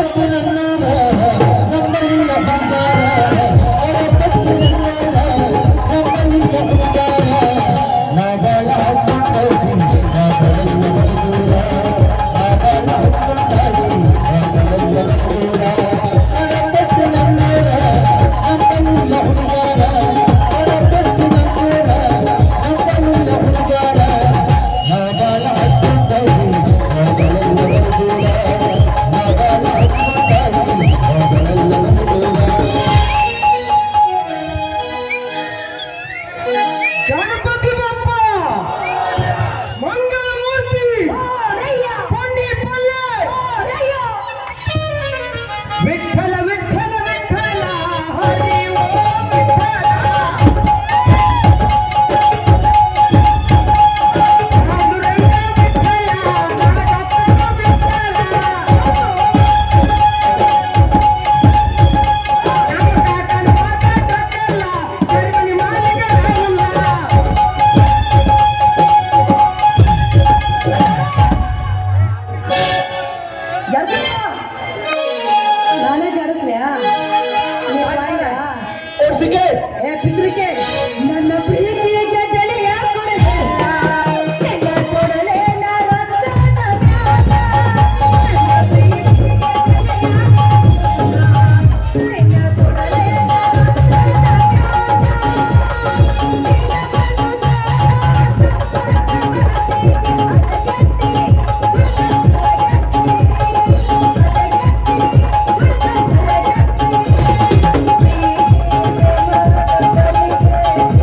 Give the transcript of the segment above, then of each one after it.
ಗಣಪತಿ ಬಪ್ಪ ಮಂಗಳ ಮೂರ್ತಿ ಪಂಡಿ ಪಲ್ಲೆ ವಿಠಲ ವಿಠಲ ವಿಠಲ ಹರಿ ಓಂ ವಿಠಲ ಪಾಂಡುರಂಗ ವಿಠಲ ನಾಗಪ್ಪ ವಿಠಲ ನಮ್ಮ ಕಾಕನ ಪಾದ ತಕ್ಕಲ್ಲ ಕರಿಮಣಿ ಮಾಲಿಕ ರಾಮಲ್ಲ ನಾನೇ ಜಾಡಿಸ್ಲ್ಯಾ ಓಡ್ಸಿಕೆ ಏ ಪಿತೃಕೆ ನನ್ನ ಪ್ರೀತಿಗೆ ಬೆಲೆಯ ಕೊಡಲೇ ಬೆಲೆಯ ಕೊಡಲೇ ನರತನ ನನ್ನ ಪ್ರೀತಿಗೆ ಬೆಲೆಯ ಬೆಲೆಯ ಕೊಡಲೇ ನರತನ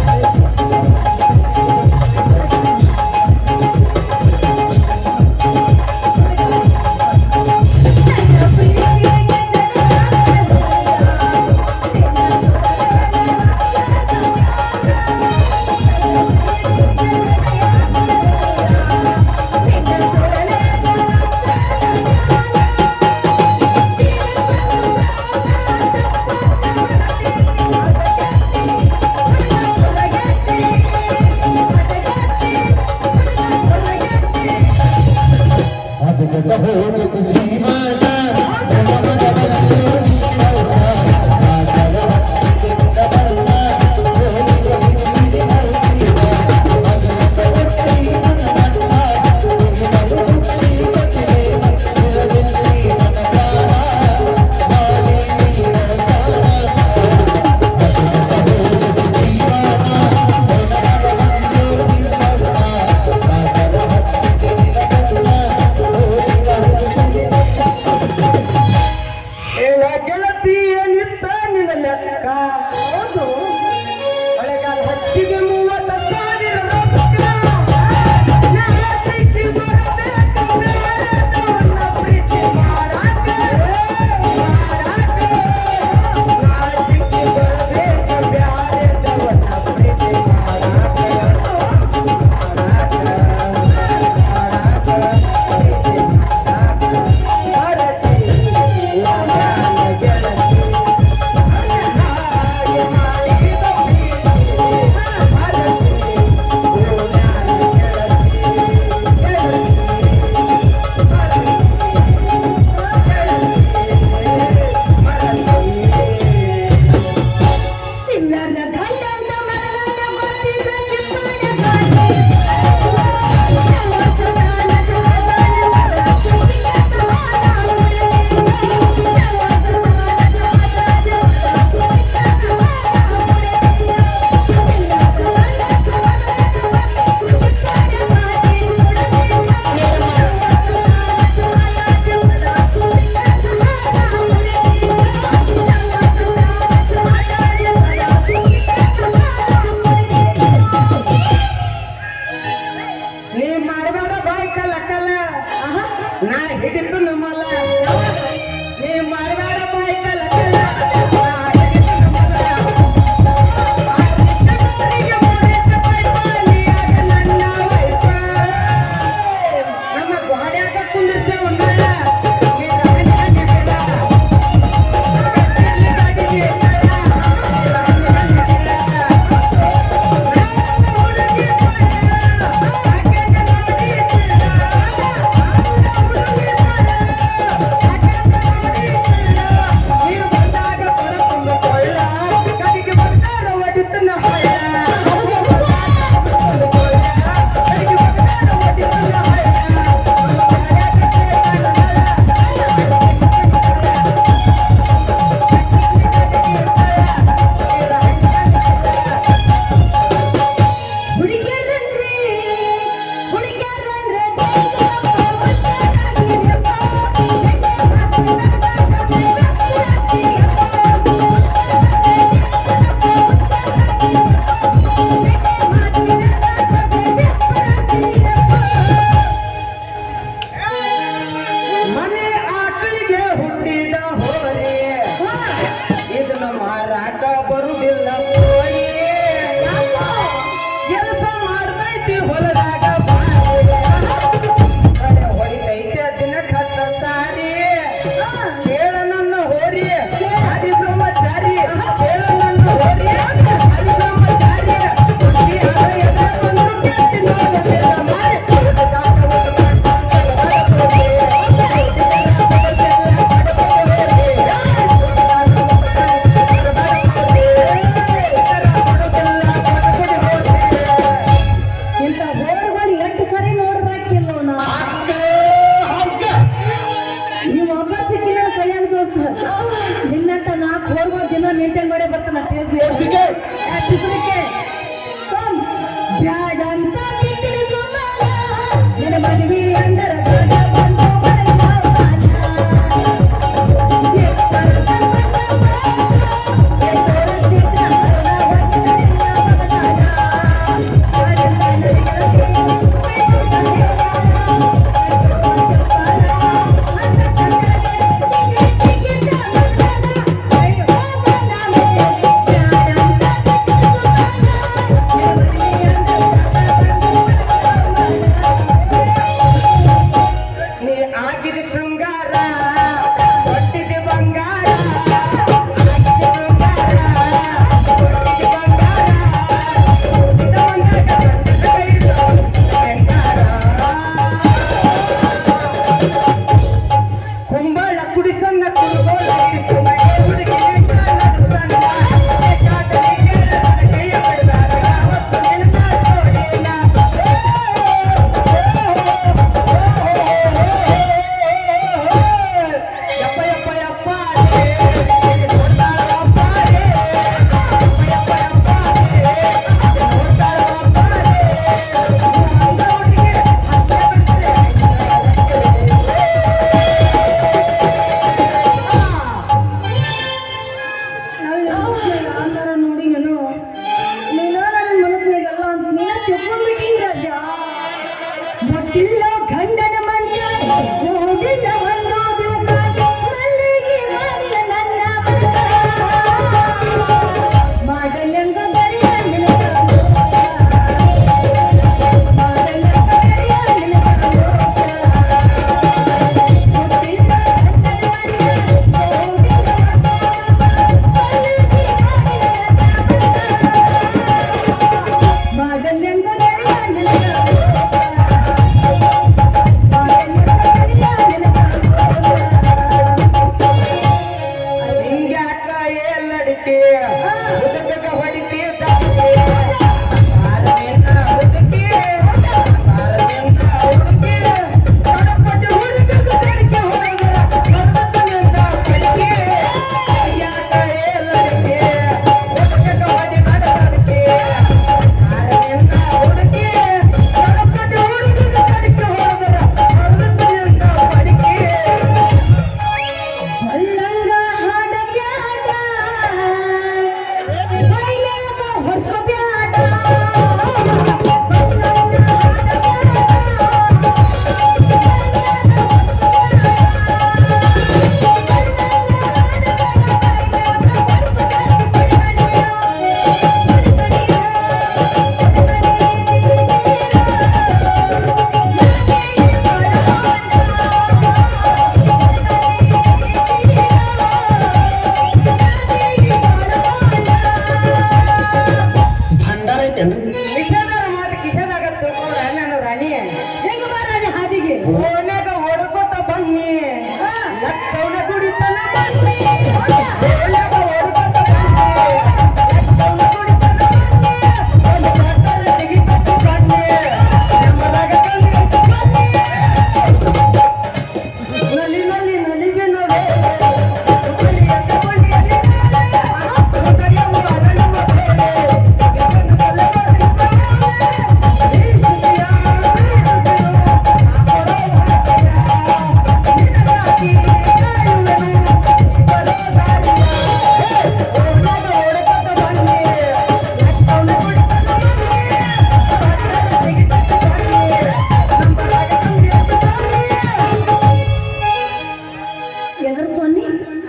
ಎದ್ರ ಸೊನ್ನಿ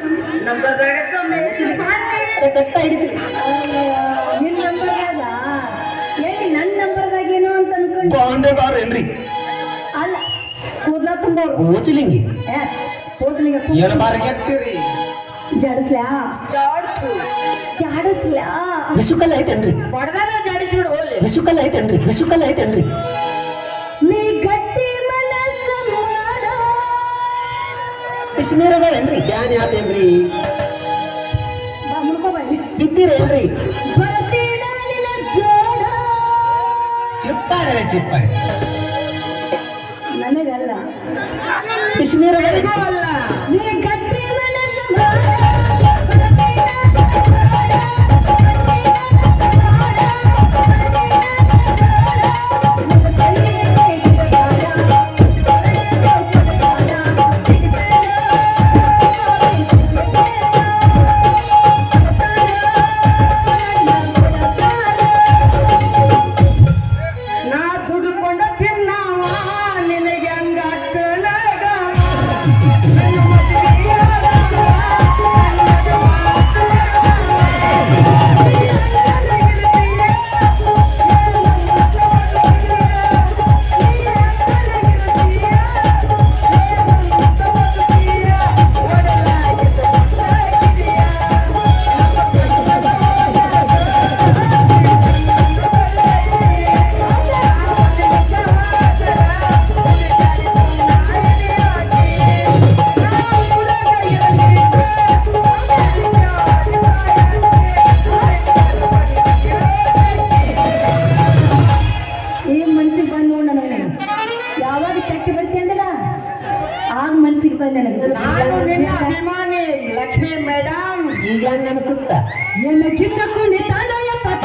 ಕಟ್ಟ ಹಿಡಿದ್ರಿ ನಿನ್ ನಂಬರ್ದಾಗ ಏನಿ ನನ್ನ ನಂಬರ್ದಾಗ ಏನೋ ಅಂತ ಅನ್ಕೊಂಡು ಬಾಂಡೆಗಾರ ಏನ್ರಿ ಅಲ್ಲ ಕೂದ್ಲ ತುಂಬೋರು ಓಚಿಲಿಂಗಿ ಏ ಕೂದ್ಲಿಗೆ ಏನ ಬಾರಿಗೆ ಎತ್ತಿರಿ ಜಡಸ್ಲ್ಯಾ ಜಾಡಸ್ಲ್ಯಾ ಬಿಸುಕಲ್ ಐತೇನ್ರಿ ಹೊಡೆದಾರ ಜಾಡಿಸ್ಬಿಡು ಹೋಗ್ಲಿ ಬಿಸುಕಲ್ ಐತೇನ್ರಿ ಬಿಸುಕಲ್ ಐತೇನ್ರಿ ನೀ ಗಟ್ಟಿ ಮನಸ್ಸು ಮಾಡ ಬಿಸಿನೀರದ ಏನ್ರಿ ಧ್ಯಾನ ಯಾತೇನ್ರಿ ಬಾ ಮುಡ್ಕೊ ಬನ್ನಿ ಬಿತ್ತೀರೇನ್ರಿ ಬರ್ತೀನ ನಿನ್ನ ಜೋಡ ಚಿಪ್ಪಾರೆ ಚಿಪ್ಪಾರೆ ನನಗಲ್ಲ ಬಿಸಿನೀರದ ಅಲ್ಲ ನೀ ಗಟ್ಟಿ ಮನಸ್ಸು ಮಾಡ ಬರ್ತೀನ ನಾ ದುಡ್ಕೊಂಡ ತಿನ್ನವ ನಿನಗೆ ಹಂಗಾಟ ಈ ಮನ್ಸಿಗೆ ಬಂದು ನೋಡ ನನಗೆ ಯಾವಾಗ ಕೆಟ್ಟ ಬರ್ತಿ ಅಂದಿಲ್ಲ ಆಗ ಮನ್ಸಿಗೆ ಬಂದ ನಾನು ನಿನ್ನ ನನಗೆ ಅಭಿಮಾನಿ ಲಕ್ಷ್ಮಿ ಮೇಡಮ್ ಈಗ ಹಂಗ ಅನ್ಸುತ್ತ என்ன கிச்சக்குண்டு தானோய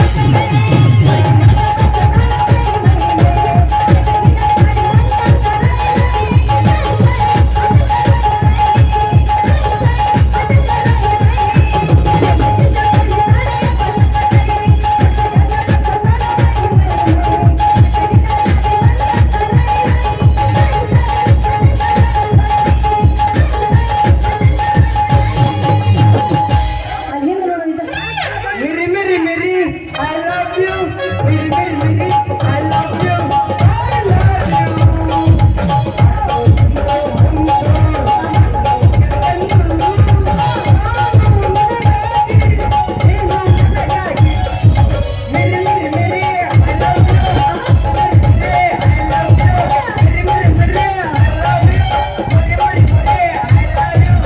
ಅಲ್ಲಿ ಹಿಂದೆ ನೋಡೋದಿಲ್ಲ ಮಿರಿ ಮಿರಿ ಮಿರಿ ಐ ಲವ್ ಯು ಮಿರಿ ಮಿರಿ ಮಿರಿ I love you I love ಮಿರಿ ಮಿರಿ ಮಿರಿ I love you I love you ಮಿರಿ ಮಿರಿ ಮಿರಿ ಐ ಲವ್ ಯು ಮಿರಿ ಮಿರಿ ಮಿರಿ ಐ ಲವ್ ಯು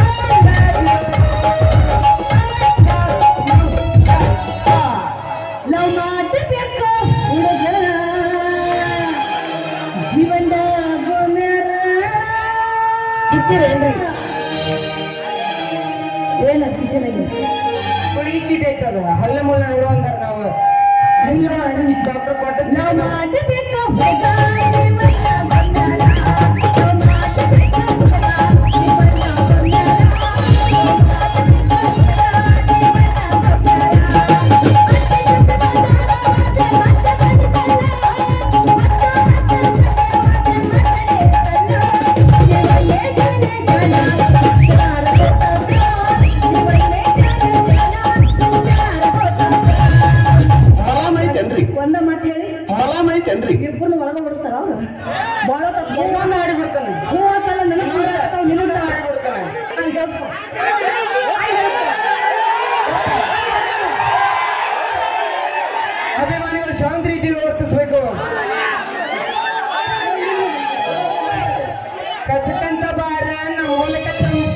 ಲವ್ ಮಾಡಬೇಕು ಹುಡುಗ ಜೀವನದಾಗ ಬಿತ್ತೀರೇನ್ರಿ ಏನ ಕಿಶನಾಗಿ ಹುಡುಗಿ ಚೀಟಿ ಐತದ ಹಲ್ಲೆ ಮುಳ್ಳ ನೋಡು ಅಂದಾರ ನಾವು ಡಾಕ್ಟರ್ ಕೊಟ್ಟ ಲವ್ ಮಾಡಬೇಕು ಹುಡುಗ ಜೀವನ ಬಂಗಾರ. ಲವ್ ಮಾಡಬೇಕು ಹುಡುಗ ಜೀವನ ಮಲಾಮ್ ಐತೇನ್ರಿ ಒಂದ ಮಾತು ಹೇಳಿ ಮಲಾಮ್ ಐತೇನ್ರಿ ಇಬ್ಬರನ್ನ ಒಳಗ ಬಿಡಿಸ್ತಾರ ಅವ್ರು ಬಾಳ ತಪ್ಪು ಒಂದು ಆಡಿಬಿಡ್ತಾನೆ ಹೂ ಹಾಕಲ್ಲ ನನಗೆ ಹೂ ಹಾಕ್ತಾವ್, ನಿನಗೆ ಹಾಕ್ತಾವ್. ಆಡಿಬಿಡ್ತಾನೆ ಹಂಗ್ ಹೇಳ್ಸ್ಕೊ. ಆಯ್ ಹೇಳ್ಸ್ಕೊ. ಅಭಿಮಾನಿಗಳು ಶಾಂತ ರೀತಿಯಲ್ಲಿ ವರ್ತಿಸ್ಬೇಕು ಕಸಕಂತ ಬಾರ ನಮ್ಮ ಮೂಲಕ ಚಂಪ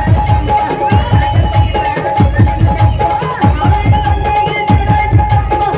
ಆ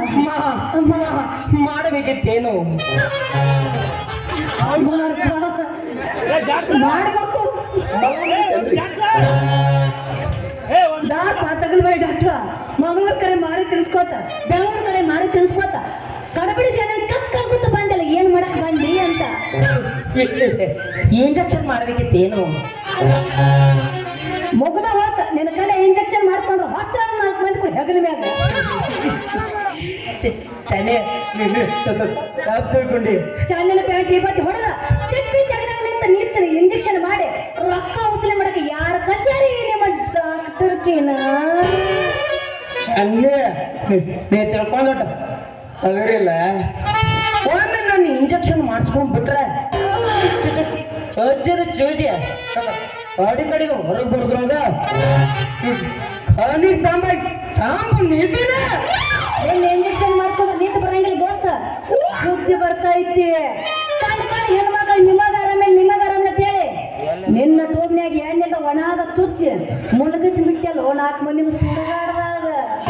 ಮಾಡಬೇಕಿತ್ತೇನು ಮಾಡ್ಬೇಕು ಐತೇನ್ರಿ ದಾಪ ತಗಲ್ಬೇಡ ಡಾಕ್ಟ್ರ ಮಂಗಳೂರ್ ಕಡೆ ಮಾರಿ ತಿಳಿಸ್ಕೋತ ಬೆಂಗಳೂರು ಕಡೆ ಮಾರಿ ತಿಳಿಸ್ಕೋತ ಕಡಬಿಡಿ ಸಣ್ಣ ಕಟ್ ಕಳ್ಕೊತ ಬಂದಿಲ್ಲ ಏನ್ ಮಾಡಕ್ ಬಂದಿ ಅಂತ ಇಂಜೆಕ್ಷನ್ ಮಾಡಬೇಕಿತ್ತೇನು ಮುಗದ ಹೋತ ನಿನ್ನ ಕಡೆ ಇಂಜೆಕ್ಷನ್ ಮಾಡಿಸ್ಕೊಂಡ್ರೆ ಹತ್ರ ನಾಲ್ಕು ಮಂದಿ ಕೂಡ ಹೆಗಲ ಮ್ಯಾಗ ಚನೆ ನೀನು ತಪ್ಪು ತಿಳ್ಕೊಂಡಿ ಚಾನಲ್ ಪ್ಯಾಂಟ್ ಇವತ್ತು ಹೊಡೆದ ತಿಪ್ಪಿ ತೆಗಲಾಗ ನಿಂತ ನಿಂತ ಇಂಜೆಕ್ಷನ್ ಮಾಡಿ ರೊಕ್ಕ ವಸೂಲಿ ಮಾಡಕ್ಕೆ ಯಾರ ಕಚೇರಿ ನಿಮ್ಮ ಡಾಕ್ಟರ್ ಕೇನ ಚನ್ನೆ ನೀ ತಿಳ್ಕೊಂಡ್ಟ ಅದರಿಲ್ಲ ಒಮ್ಮೆ ನಾನು ಇಂಜೆಕ್ಷನ್ ಮಾಡಿಸ್ಕೊಂಡ್ ಬಿಟ್ರೆ ಚೋಜದ ಚೋಜಿ ಕಡಿ ಕಡೆಗೆ ಹೊರಗೆ ಬರ್ದ್ರಂಗ ಕನಿಗ್ ತಂಬ ಸಾಂಬು ನಿಧಿನ ಎಲ್ಲಿ ಇಂಜೆಕ್ಷನ್ ಮಾಡಿಸ್ಕೊಂಡ್ರೆ ನಿಂತು ಬರಂಗಿಲ್ಲ ದೋಸ್ತ ಸುದ್ದಿ ಬರ್ತೈತಿ ಕಣ್ ಕಣ್ ಹೆಣ್ಮಕ್ಳು ನಿಮಗ ಆರಾಮೇಲೆ ನಿಮಗ ಆರಾಮ ಅಂತ ಹೇಳಿ ನಿನ್ನ ಟೋಬ್ನ್ಯಾಗ ಎಣ್ಣೆದ ಒಣಾದ ಚುಚ್ಚಿ ಮುಳುಗಿಸಿ ಬಿಟ್ಟಲ್ಲ ನಾಲ್ಕು ಮಂದಿನ ಸುಡಗಾಡ್ದಾಗ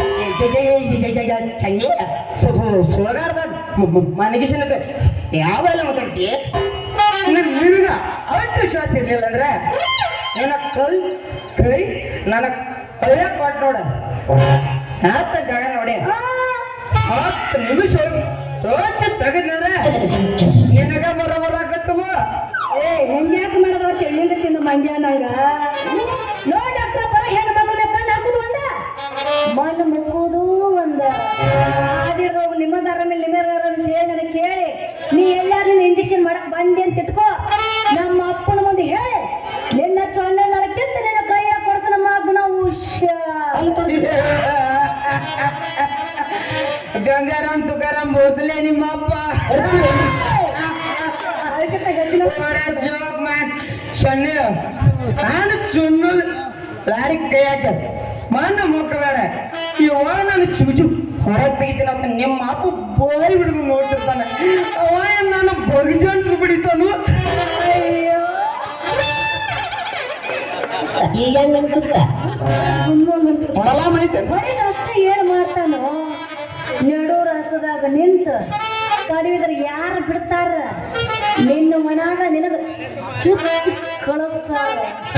ಚಂಗಿ ಸುಳಗಾಡ್ದಾಗ ಮನಗಿಶನ್ ಐತೆ ಯಾವೆಲ್ಲ ಮಾತಾಡ್ತಿ ನಿನಗ ಅಷ್ಟು ಶ್ವಾಸ ಇರ್ಲಿಲ್ಲ ಅಂದ್ರೆ ನಿನ್ನ ಕೈ ಕೈ ನನ್ನ ಕೈಯ ಕೊಟ್ಟು ನೋಡ ಹತ್ತ ಜಾಗ ನೋಡಿ ಹತ್ತು ನಿಮಿಷ ಸೋಚ ತೆಗೆದ್ರೆ ನಿನಗ ಬರ ಬರಾಕತ್ತವ ಏ ಹೆಂಗ್ಯಾಕೆ ಮಾಡೋದು ಅವ್ರು ಎಲ್ಲಿಂದ ತಿಂದು ಮಂಗ್ಯಾನಾಗ ನೋ ಡಾಕ್ಟರ್ ಬರೋ ಹೆಣ್ಣು ಮಕ್ಕಳ ಕಣ್ಣು ಹಾಕುದು ಒಂದ ಮಣ್ಣು ಮುಕ್ಕುದು ಒಂದ ಆದಿಡ್ದು ನಿಮ್ಮದ ಆರಾಮೇಲೆ ನಿಮ್ಮದ ಆರಾಮೇಲೆ ಹೇಳಿ ನನಗೆ ಕೇಳಿ ನೀ ಎಲ್ಲಾರು ಇಂಜೆಕ್ಷನ್ ಮಾಡಕ್ ಬಂದಿ ಅಂತ ಇಟ್ಕೋ ನಮ್ಮ ಅಪ್ಪನ ಮುಂದೆ ಹೇಳಿ ನಿನ್ನ ಚೊಣ್ಣೆ ಕಿತ್ತ ನಿನ್ನ ಕೈಯಾಗ ಕೊಡ್ತಾನ ಮಗನ ಉಷ ಗಂಗಾರಾಮ್ ತುಕಾರಾಮ್ ಭೋಸಲೆ ನಿಮ್ಮ ಅಪ್ಪ ಅದಕ್ಕಿಂತ ಗಟ್ಟಿನ ಜೋಕ್ ಮ್ಯಾನ್ ಸಣ್ಣ ನಾನು ಚುನ್ನದು ಲಾರಿ ಕೈ ಹಾಕ ಮಾನ ಬೇಡ ಇವ ನಾನು ಚುಚು ಹೊರಗೆ ತೆಗಿತೀನಿ ಅಂತ ನಿಮ್ಮ ಅಪ್ಪ ಬೋಯ್ ಬಿಡ್ದು ನೋಡ್ತಿರ್ತಾನೆ ಅವ ಏನ್ ನಾನು ಬಗ್ಜನ್ಸ್ ಬಿಡಿತಾನು ಅಯ್ಯೋ ಈಗ ಹೆಂಗ್ ಅನ್ಸುತ್ತ ಹಂಗ್ ಅನ್ಸುತ್ತೆ. ಮಲಾಮ್ ಐತೇನ್ರಿ ಹೊರಗೆ ಅಷ್ಟೇ ಏನ್ ಮಾಡ್ತಾನೋ ನಡು ರಸದಾಗ ನಿಂತ ಕಡಿವಿದ್ರೆ ಯಾರು ಬಿಡ್ತಾರ ನಿನ್ನ ಮನಾಗ ನಿನಗ ಚುಚ್ಚಿ ಕಳಿಸ್ತಾರ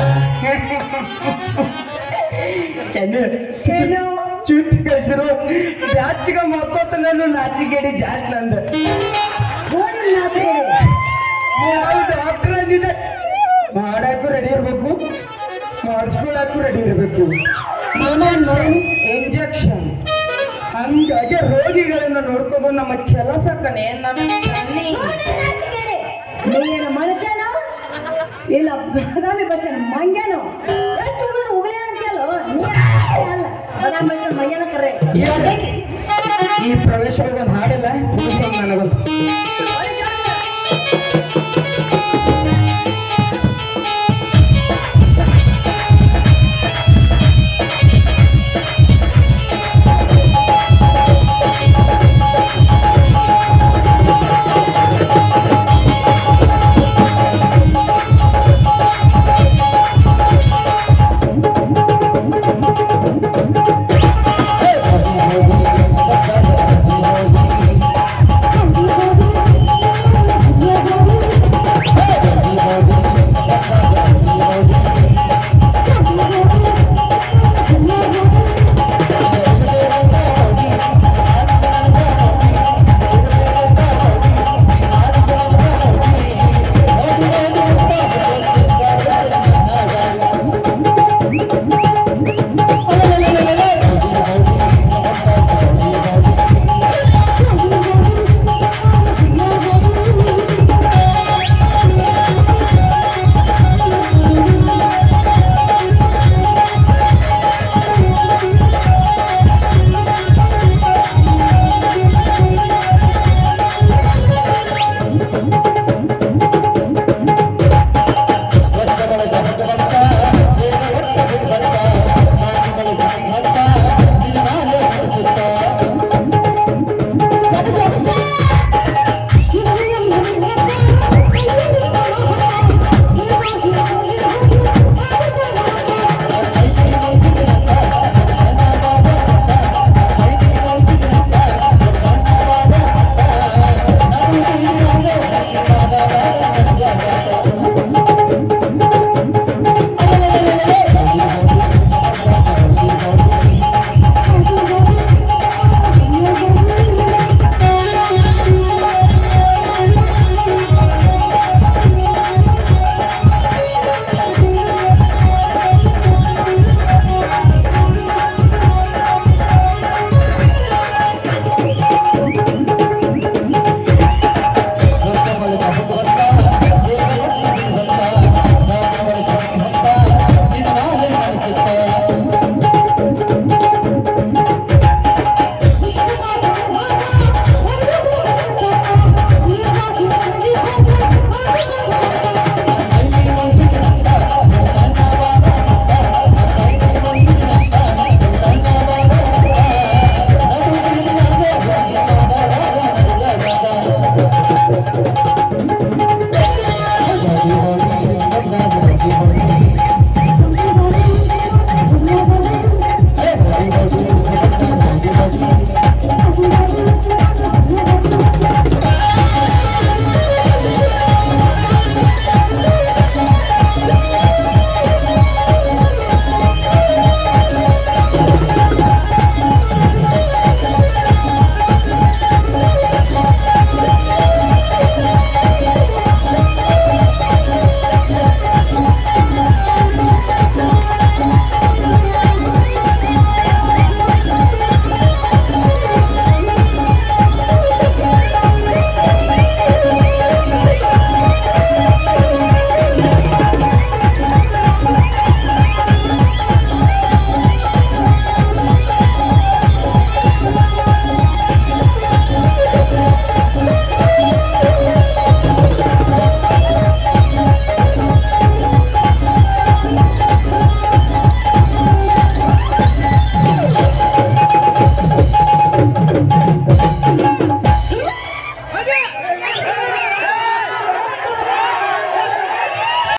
ಚೆನ್ನ ಚೆನ್ನು ಚುಚ್ಚಿ ಕಳ್ಸಿರು ಜಾಚಿಗ ಮತ್ತೊತ್ತ ನಾನು ನಾಚಿಗೇಡಿ ಜಾಟ್ ನಂದು ಗೋಣಿ ನಾಚಿಕೆ ನಾವು ಡಾಕ್ಟರ್ ಅಂದಿದೆ ಮಾಡಕ್ಕೂ ರೆಡಿ ಇರ್ಬೇಕು ಮಾಡಿಸ್ಕೊಳಕ್ಕೂ ರೆಡಿ ಇರ್ಬೇಕು ಇಂಜೆಕ್ಷನ್ ಹಂಗಾಗಿ ರೋಗಿಗಳನ್ನ ನೋಡ್ಕೋದು ನಮ್ಮ ಕೆಲಸ ಕಣೆ ನಮ್ಮ ಚನ್ನಿ ಗೋಣಿ ನಾಚಿಕೆಡೆ ನೀನು ಮನುಷ್ಯನೋ ಇಲ್ಲ ಬೆಳಗಾವಿ ಬಸ್ ಸ್ಟ್ಯಾಂಡ್ ಮಂಗ್ಯಾನೋ ಎಷ್ಟು ಹುಡುಗರು ಉಗುಳೆ ಅಂತೀಯಲ್ಲೋ ನೀ ಅಲ್ಲ ಬೆಳಗಾವಿ ಬಸ್ ಸ್ಟ್ಯಾಂಡ್ ಮಂಗ್ಯಾನ ಕರೆ ಈ ಪ್ರವೇಶ ಒಂದು ಹಾಡಿಲ್ಲ ಮುಗಿಸೋದು ನನಗೊಂದು